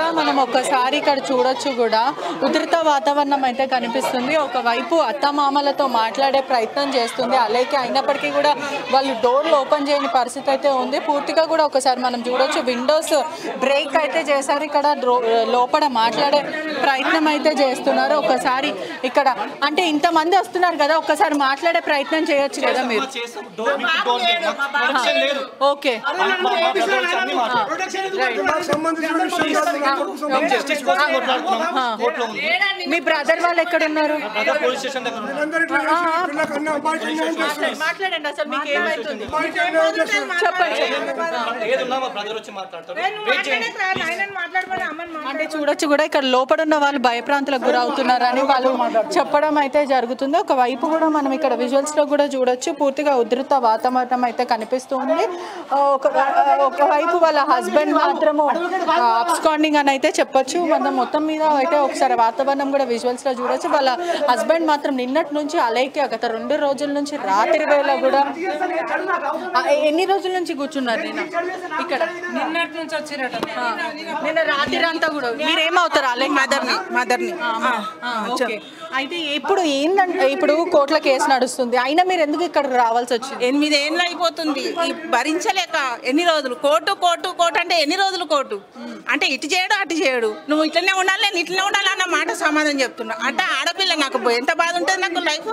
మనం ఒక్కసారి ఇక్కడ చూడొచ్చు కూడా ఉధృత వాతావరణం అయితే కనిపిస్తుంది ఒకవైపు అత్తమామలతో మాట్లాడే ప్రయత్నం చేస్తుంది అలాగే అయినప్పటికీ కూడా వాళ్ళు డోర్లు ఓపెన్ చేయని పరిస్థితి అయితే ఉంది పూర్తిగా కూడా ఒకసారి మనం చూడొచ్చు విండోస్ బ్రేక్ అయితే చేశారు ఇక్కడ డ్రో- లోపల మాట్లాడే ప్రయత్నం అయితే చేస్తున్నారు ఒకసారి ఇక్కడ అంటే ఇంతమంది వస్తున్నారు కదా ఒక్కసారి మాట్లాడే ప్రయత్నం చేయొచ్చు కదా మీరు ఓకే మీ బ్రదర్ వాళ్ళు ఎక్కడ ఉన్నారు పోలీస్ స్టేషన్ దగ్గర ఉన్నాం. మాట్లాడండి అసలు మీకు ఏమైతుంది చెప్పండి ఏది ఉన్నా మా బ్రదర్ వచ్చి మాట్లాడతాడు వెయిట్ చేయండి అంటే చూడొచ్చు కూడా ఇక్కడ లోపల ఉన్న వాళ్ళు భయప్రాంతులకు గురవుతున్నారని వాళ్ళు చెప్పడం అయితే జరుగుతుంది ఒకవైపు కూడా మనం ఇక్కడ విజువల్స్ లో కూడా చూడొచ్చు పూర్తిగా ఉధృత వాతావరణం అయితే కనిపిస్తుంది ఆ, ఒక ఒకవైపు వాళ్ళ హస్బెండ్ మాత్రము అబ్స్కాండింగ్ అని అయితే చెప్పొచ్చు మనం మొత్తం మీద అయితే ఒకసారి వాతావరణం కూడా విజువల్స్ లో చూడొచ్చు వాళ్ళ హస్బెండ్ మాత్రం నిన్నటి నుంచి అలైక్య గత రెండు రోజుల నుంచి రాత్రి వేళ కూడా ఆ, ఎన్ని రోజుల నుంచి కూర్చున్నారు నిన్న ఇక్కడ నిన్నటి నుంచి వచ్చిరట ఆ, నిన్న రాత్రి అంతా కూడా మీరేమవుతారు అలైక్ మదర్ని మదర్ని ఓకే అయితే ఇప్పుడు ఏంటంటే ఇప్పుడు కోర్టుల కేసు నడుస్తుంది అయినా మీరు ఎందుకు ఇక్కడ రావాల్సి వచ్చింది ఎనిమిది ఏళ్ళు అయిపోతుంది ఈ భరించలేక ఎన్ని రోజులు కోర్టు కోర్టు కోర్టు అంటే ఎన్ని రోజులు కోర్టు అంటే ఇటు చేయడు అటు చేయడు నువ్వు ఇట్లనే ఉండాలి నేను ఇట్లనే ఉండాలి అన్న మాట సమాధానం చెప్తున్నా అంటే ఆడపిల్ల నాకు ఎంత బాధ ఉంటుంది నాకు లైఫ్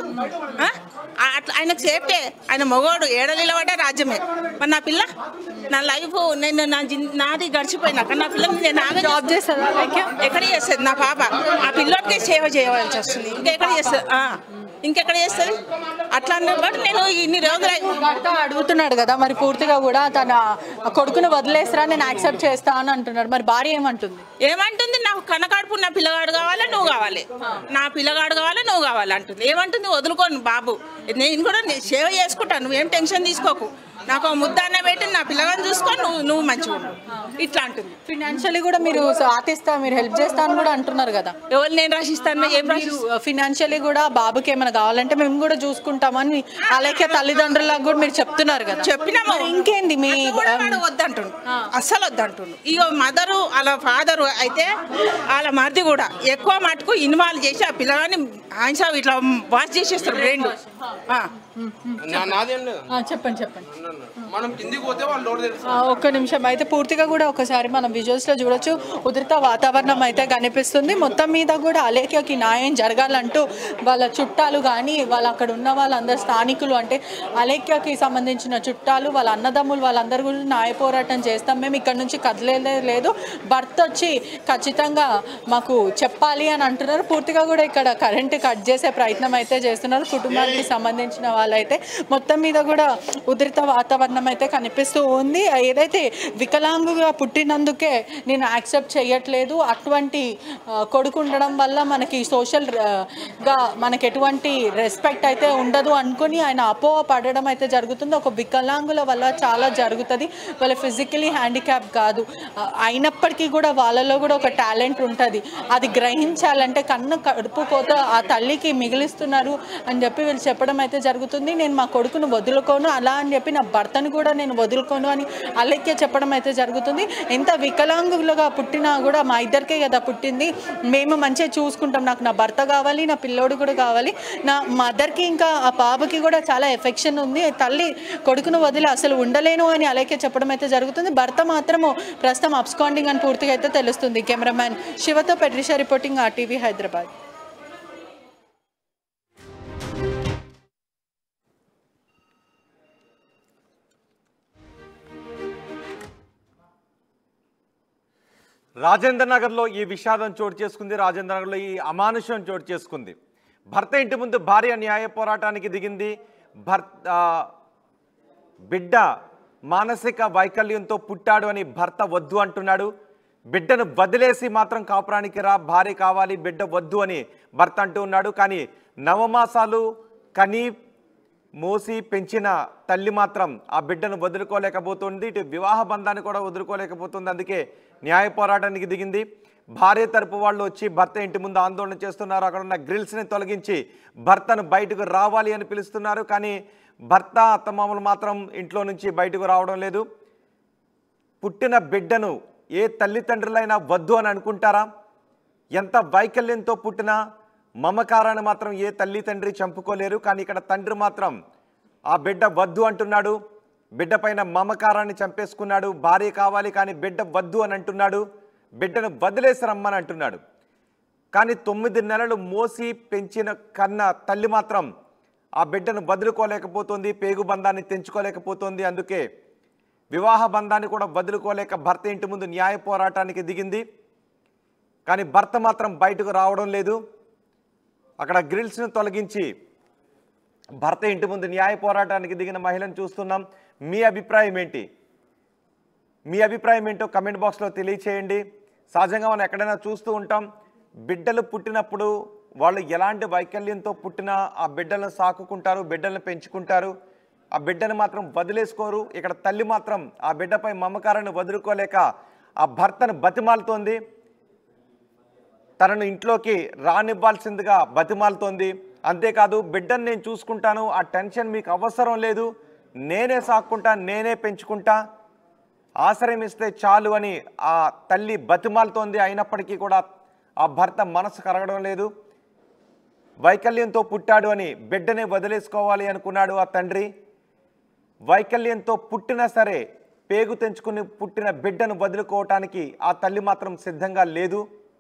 అట్లా ఆయనకు సేఫ్టే ఆయన మగోడు ఏడ నిలబడే రాజ్యమే మరి నా పిల్ల నా లైఫ్ నేను నా జిన్ నాది గడిచిపోయినాక నా పిల్ల నేను ఆమె జాబ్ చేస్తుందా లైక్ ఎక్కడ చేస్తుంది నా పాప ఆ పిల్లోడికి సేవ చేయవలసి వస్తుంది ఇంకెక్కడ చేస్తుంది ఆ, ఇంకెక్కడ చేస్తుంది అట్లా అన్నప్పుడు నేను ఇన్ని రోజులు అయి- భర్త అడుగుతున్నాడు కదా మరి పూర్తిగా కూడా తన కొడుకును వదిలేస్తారా నేను యాక్సెప్ట్ చేస్తా అని అంటున్నాడు మరి భార్య ఏమంటుంది ఏమంటుంది నాకు కనకడుపు నా పిల్లగాడు కావాలి నువ్వు కావాలి నా పిల్లగాడు కావాలి నువ్వు కావాలి అంటుంది ఏమంటుంది వదులుకోను బాబు నేను కూడా నీ సేవ చేసుకుంటాను నువ్వేం టెన్షన్ తీసుకోకు నాకు ఒక ముద్ద అన్న పెట్టి నా పిల్లగాని చూసుకో నువ్వు నువ్వు మంచిగా ఉండు ఇట్లా అంటుంది ఫినాన్షియలీ కూడా మీరు సాధిస్తా మీరు హెల్ప్ చేస్తా అని కూడా అంటున్నారు కదా ఎవరు నేను రాసిస్తాను ఏం రాసి మీరు ఫినాన్షియలీ కూడా బాబుకి ఏమైనా కావాలంటే మేము కూడా చూసుకుంటామని అలాగే తల్లిదండ్రులకు కూడా మీరు చెప్తున్నారు కదా చెప్పినాము మరి ఇంకేంది మీ అట్లా కూడా వాడు వద్దంటుండు అస్సలు వద్దంటుండు ఇక మదరు వాళ్ళ ఫాదరు అయితే వాళ్ళ మరిది కూడా ఎక్కువ మటుకు ఇన్వాల్వ్ చేసి ఆ పిల్లగాని ఆయన ఇట్లా వాష్ చేసేస్తారు రెండు ఆ. నా- నాదేం లేదు ఆ, చెప్పండి చెప్పండి మనం కిందికి పోతే వాళ్ళు డోర్ తెలుసు ఆ, ఒక్క నిమిషం అయితే పూర్తిగా కూడా ఒకసారి మనం విజువల్స్ లో చూడొచ్చు ఉధృత వాతావరణం అయితే కనిపిస్తుంది మొత్తం మీద కూడా అలేఖ్యకి న్యాయం జరగాలంటూ వాళ్ళ చుట్టాలు కానీ వాళ్ళ అక్కడ ఉన్న వాళ్ళందరు స్థానికులు అంటే అలేఖ్యకి సంబంధించిన చుట్టాలు వాళ్ళ అన్నదమ్ములు వాళ్ళందరూ కూడా న్యాయ పోరాటం చేస్తాం మేము ఇక్కడ నుంచి కదలేదే లేదు భర్త వచ్చి ఖచ్చితంగా మాకు చెప్పాలి అని అంటున్నారు పూర్తిగా కూడా ఇక్కడ కరెంట్ కట్ చేసే ప్రయత్నం అయితే చేస్తున్నారు కుటుంబానికి సంబంధించిన వాళ్ళైతే మొత్తం మీద కూడా ఉధృత వాతావరణం అయితే కనిపిస్తూ ఉంది ఏదైతే వికలాంగుగా పుట్టినందుకే నేను యాక్సెప్ట్ చేయట్లేదు అటువంటి ఆ, కొడుకు ఉండడం వల్ల మనకి సోషల్ గా మనకి ఎటువంటి రెస్పెక్ట్ అయితే ఉండదు అనుకుని ఆయన అపోహ పడడం అయితే జరుగుతుంది ఒక వికలాంగుల వల్ల చాలా జరుగుతుంది వాళ్ళ ఫిజికలీ హ్యాండిక్యాప్ కాదు ఆ, అయినప్పటికీ కూడా వాళ్ళలో కూడా ఒక టాలెంట్ ఉంటుంది అది గ్రహించాలంటే కన్ను కడుపు కోత ఆ తల్లికి మిగిలిస్తున్నారు అని చెప్పి వీళ్ళు చెప్పడం అయితే జరుగుతుంది నేను మా కొడుకును వదులుకోను అలా అని చెప్పి నా భర్తను కూడా నేను వదులుకోను అని అలెక్య చెప్పడం అయితే జరుగుతుంది ఎంత వికలాంగులుగా పుట్టినా కూడా మా ఇద్దరికే కదా పుట్టింది మేము మంచిగా చూసుకుంటాం నాకు నా భర్త కావాలి నా పిల్లోడు కూడా కావాలి నా మదర్కి ఇంకా ఆ పాపకి కూడా చాలా ఎఫెక్షన్ ఉంది తల్లి కొడుకును వదిలి అసలు ఉండలేను అని అలెక్య చెప్పడం అయితే జరుగుతుంది భర్త మాత్రము ప్రస్తుతం అబ్స్కాండింగ్ అని పూర్తిగా అయితే తెలుస్తుంది కెమెరామ్యాన్ శివతో పెట్రిషా రిపోర్టింగ్ ఆర్టీవీ హైదరాబాద్ రాజేంద్ర నగర్లో ఈ విషాదం చోటు చేసుకుంది రాజేంద్ర నగర్లో ఈ అమానుషం చోటు చేసుకుంది భర్త ఇంటి ముందు భార్య న్యాయ పోరాటానికి దిగింది భర్త ఆ, బిడ్డ మానసిక వైకల్యంతో పుట్టాడు అని భర్త వద్దు అంటున్నాడు బిడ్డను వదిలేసి మాత్రం కాపురానికి రా భార్య కావాలి బిడ్డ వద్దు అని భర్త అంటూ ఉన్నాడు కానీ నవమాసాలు కని మోసి పెంచిన తల్లి మాత్రం ఆ బిడ్డను వదులుకోలేకపోతుంది ఇటు వివాహ బంధాన్ని కూడా వదులుకోలేకపోతుంది అందుకే న్యాయ పోరాటానికి దిగింది భార్య తరపు వాళ్ళు వచ్చి భర్త ఇంటి ముందు ఆందోళన చేస్తున్నారు అక్కడ ఉన్న గ్రిల్స్ని తొలగించి భర్తను బయటకు రావాలి అని పిలుస్తున్నారు కానీ భర్త అత్తమామలు మాత్రం ఇంట్లో నుంచి బయటకు రావడం లేదు పుట్టిన బిడ్డను ఏ తల్లిదండ్రులైనా వద్దు అని అనుకుంటారా ఎంత వైకల్యంతో పుట్టినా మమకారాన్ని మాత్రం ఏ తల్లి తండ్రి చంపుకోలేరు కానీ ఇక్కడ తండ్రి మాత్రం ఆ బిడ్డ వద్దు అంటున్నాడు బిడ్డ పైన మమకారాన్ని చంపేసుకున్నాడు భార్య కావాలి కానీ బిడ్డ వద్దు అని అంటున్నాడు బిడ్డను వదిలేసి రమ్మని అంటున్నాడు కానీ తొమ్మిది నెలలు మోసి పెంచిన కన్న తల్లి మాత్రం ఆ బిడ్డను వదులుకోలేకపోతుంది పేగు బంధాన్ని తెంచుకోలేకపోతుంది అందుకే వివాహ బంధాన్ని కూడా వదులుకోలేక భర్త ఇంటి ముందు న్యాయ పోరాటానికి దిగింది కానీ భర్త మాత్రం బయటకు రావడం లేదు అక్కడ గ్రిల్స్ను తొలగించి భర్త ఇంటి ముందు న్యాయ పోరాటానికి దిగిన మహిళను చూస్తున్నాం మీ అభిప్రాయం ఏంటి మీ అభిప్రాయం ఏంటో కమెంట్ బాక్స్లో తెలియచేయండి సహజంగా మనం ఎక్కడైనా చూస్తూ ఉంటాం బిడ్డలు పుట్టినప్పుడు వాళ్ళు ఎలాంటి వైకల్యంతో పుట్టినా ఆ బిడ్డలను సాకుకుంటారు బిడ్డలను పెంచుకుంటారు ఆ బిడ్డను మాత్రం వదిలేసుకోరు ఇక్కడ తల్లి మాత్రం ఆ బిడ్డపై మమకారాన్ని వదులుకోలేక ఆ భర్తను బతిమాలుతోంది తనను ఇంట్లోకి రానివ్వాల్సిందిగా బతిమాలుతోంది అంతేకాదు బిడ్డను నేను చూసుకుంటాను ఆ టెన్షన్ మీకు అవసరం లేదు నేనే సాక్కుంటా నేనే పెంచుకుంటా ఆశ్రయం ఇస్తే చాలు అని ఆ తల్లి బతిమాలుతోంది అయినప్పటికీ కూడా ఆ భర్త మనసు కరగడం లేదు వైకల్యంతో పుట్టాడు అని బిడ్డనే వదిలేసుకోవాలి అనుకున్నాడు ఆ తండ్రి వైకల్యంతో పుట్టినా సరే పేగు తెంచుకుని పుట్టిన బిడ్డను వదులుకోవటానికి ఆ తల్లి మాత్రం సిద్ధంగా లేదు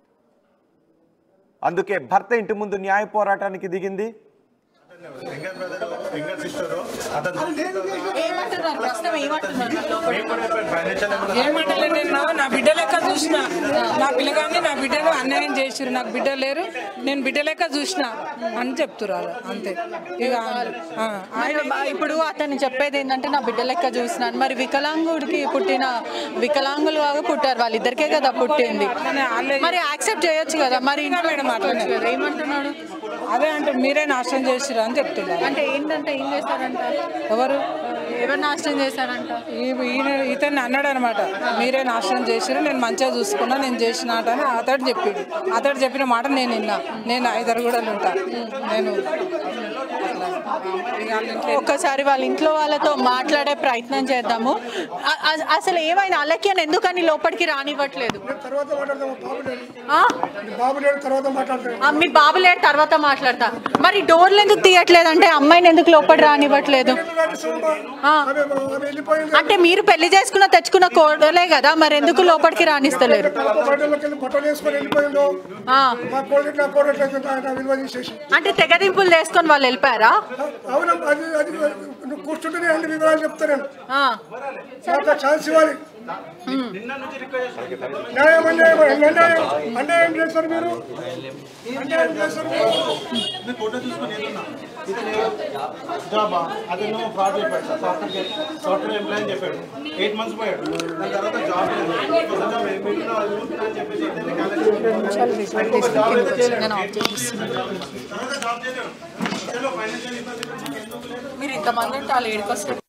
అందుకే భర్త ఇంటి ముందు న్యాయ పోరాటానికి దిగింది యంగర్ బ్రదర్ యంగర్ సిస్టర్ అతను ఏమంటున్నారు ప్రస్తుతం ఏమంటున్నారు లోపల? ఫైనాన్షియల్ ఏమంటలే నేను నా- నా బిడ్డ లెక్క చూసిన నా పిల్లగాన్ని నా బిడ్డను అన్యాయం చేసిరు నాకు బిడ్డ లేరు నేను బిడ్డ లెక్క చూసిన అని చెప్తున్నారు అంతే ఇక ఆ, ఆయన మరి బా- ఇప్పుడు అతను చెప్పేది ఏంటంటే నా బిడ్డ లెక్క చూసినాను మరి వికలాంగుడికి పుట్టిన వికలాంగులు లాగా పుట్టారు వాళ్ళిద్దరికే కదా పుట్టింది మరి యాక్సెప్ట్ చేయొచ్చు కదా మరి ఇంట్లో మేడం అట్లనే. కదా. ఏమంటున్నాడు అదే అంటే మీరే నాశనం చేసిరు అని చెప్తున్నారు అంటే ఏంటంటే ఏం చేస్తారంట ఎవరు ఎవరు నాశనం చేశారంట ఈ- ఈయన ఇతన్ని అన్నాడు అనమాట మీరే నాశనం చేసిరు నేను మంచిగా చూసుకున్నా నేను చేసిన ఆట అని అతడు చెప్పిండు అతడు చెప్పిన మాట నేను విన్నా నేను ఐదారు కూడా ఉంటా నేను అట్లా. ఇక వాళ్ళ ఇంట్లో ఒక్కసారి వాళ్ళ ఇంట్లో వాళ్ళతో మాట్లాడే ప్రయత్నం చేద్దాము అ- అ- అసలు ఏమైనా అలక్యను ఎందుకని లోపలికి రానివ్వట్లేదు తర్వాత మాట్లాడదాం బాబు లేడు ఆ? బాబు లేడు తర్వాత మాట్లాడతాం ఆ, మీ బాబు లేడు తర్వాత మాట్లాడతా మరి డోర్లు ఎందుకు తీయట్లేదు అంటే అమ్మాయిని ఎందుకు లోపల రానివ్వట్లేదు ఆ. ఆమె ఆమె వెళ్ళిపోయింది అంటే మీరు పెళ్లి చేసుకున్న తెచ్చుకున్న కోడలే కదా మరి ఎందుకు లోపలికి రానిస్తలేరు బట్టలోకి వెళ్ళి బట్టలు వేసుకొని వెళ్ళిపోయిందో ఆ. మా కోడెట్ నా కోడెట్ నా విలువ తీసేసి అంటే తెగదింపులు చేసుకొని వాళ్ళు వెళ్ళిపోయారా అవునా అది అది నువ్వు కూర్చుంటేనే అన్ని వివరాలు చెప్తా నేను ఆ. నాకు ఛాన్స్ ఇవ్వాలి న్యాయం అన్యాయం అన్యాయం అన్యాయం చేస్తారు మీరు అన్యాయం చేస్తారు మీరు ఫోటో తీసుకుని ఏదన్నా జాబా అతను ఫ్రాడ్ చెప్పాడు సార్ సాఫ్ట్వేర్ సాఫ్ట్వేర్ ఎంప్లాయ్ అని చెప్పాడు ఎయిట్ మంత్స్ పోయాడు దాని తర్వాత జాబ్ లేదు కొత్త జాబ్ ఏమి మిగిలిన అది ఉంటుందా అని చెప్పేసి ఇతన్ని కాలేజీ ఇంకొక జాబ్ అయితే చేయలేదు. తర్వాత జాబ్ చేయలేడు ఫైనాన్షియల్ ఇబ్బంది మీరు ఇంతమంది ఉంటే వాళ్ళు ఏడుకొస్తారు